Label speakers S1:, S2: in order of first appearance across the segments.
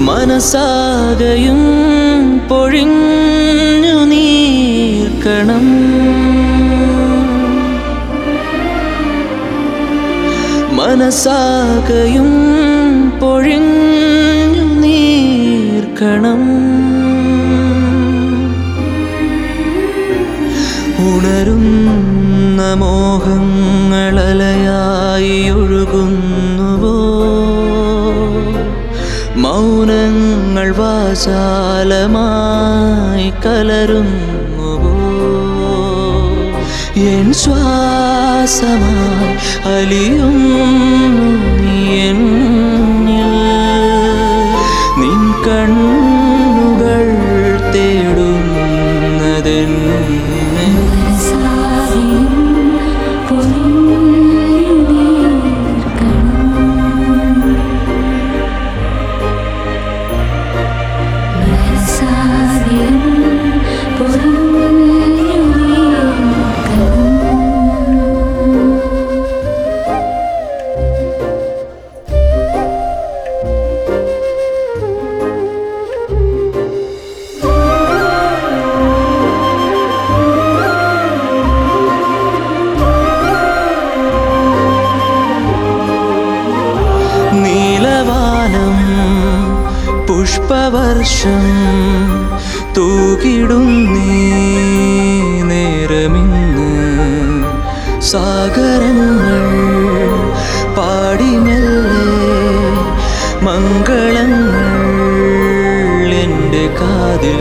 S1: മനസ്സാകയും പൊഴിഞ്ഞു നീർക്കണം മനസ്സാകയും പൊഴിഞ്ഞു നീർക്കണം ഉണരുന്ന മോഹങ്ങളലയായി ഒഴുകുന്നുവോ മൗനങ്ങൾ വാചാലമായി കലരുന്നുവോ എൻ ശ്വാസമായി അലിയുന്നു നീ എന്നിൽ നിൻ കണ്ണുകൾ തേടുന്നതെന്നെ
S2: സാരിയും പൊഴിഞ്ഞു നീർക്കണം സാരിയും പൊഴിഞ്ഞു നീർക്കണം
S1: നീലവാനം പുഷ്പവർഷം തൂകിടുന്നീ നേരമിന്ന് സാഗരങ്ങൾ പാടിമെല്ലെ മംഗളങ്ങൾ എൻ്റെ കാതിൽ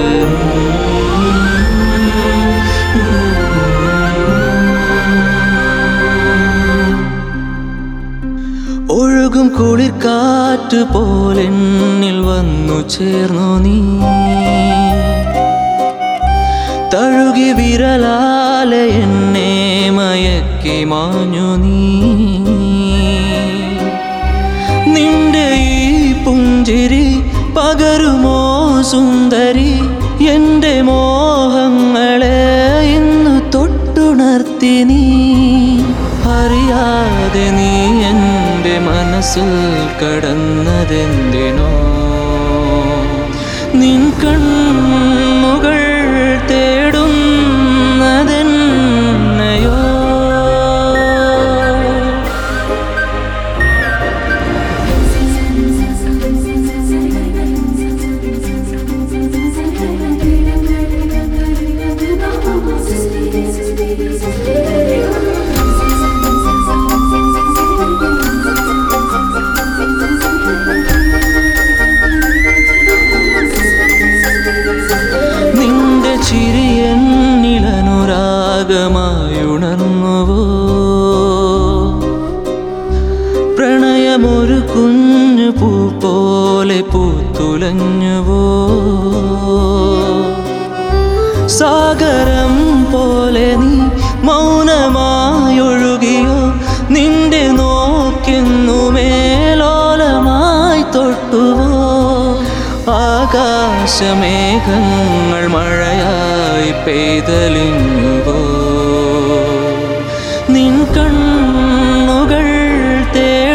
S1: ഒഴുകും കുളിർക്കാറ്റ് പോലെന്നിൽ വന്നു ചേർന്നു നീ തഴുകി വിരലാലെ എന്നെ മയക്കി മാഞ്ഞു നീ നിന്റെ ഈ പുഞ്ചിരി പകരുമോ സുന്ദരി എൻ്റെ മോഹങ്ങളെ ഇന്ന് തൊട്ടുണർത്തി നീ അറിയാതെ നീ എൻ്റെ മനസ്സിൽ കടന്നതെന്തിനോ നിൻ കണ്ണുകൾ തേടുന്നതെന്നയോ നിന്റെ ചിരി എന്നിലനുരാഗമായുണർന്നുവോ പ്രണയമൊരു കുഞ്ഞു പൂ പോലെ പൂത്തുലഞ്ഞുവോ സാഗരം പോലെ നീ മൗനമായൊഴുകിയോ നിന്റെ നോക്കെന്നു മേലോലമായി തൊട്ടുവോ ആകാശമേഘങ്ങൾ മഴയായി പെയ്തലിഞ്ഞുവോ നിൻ കണ്ണുകൾ തേ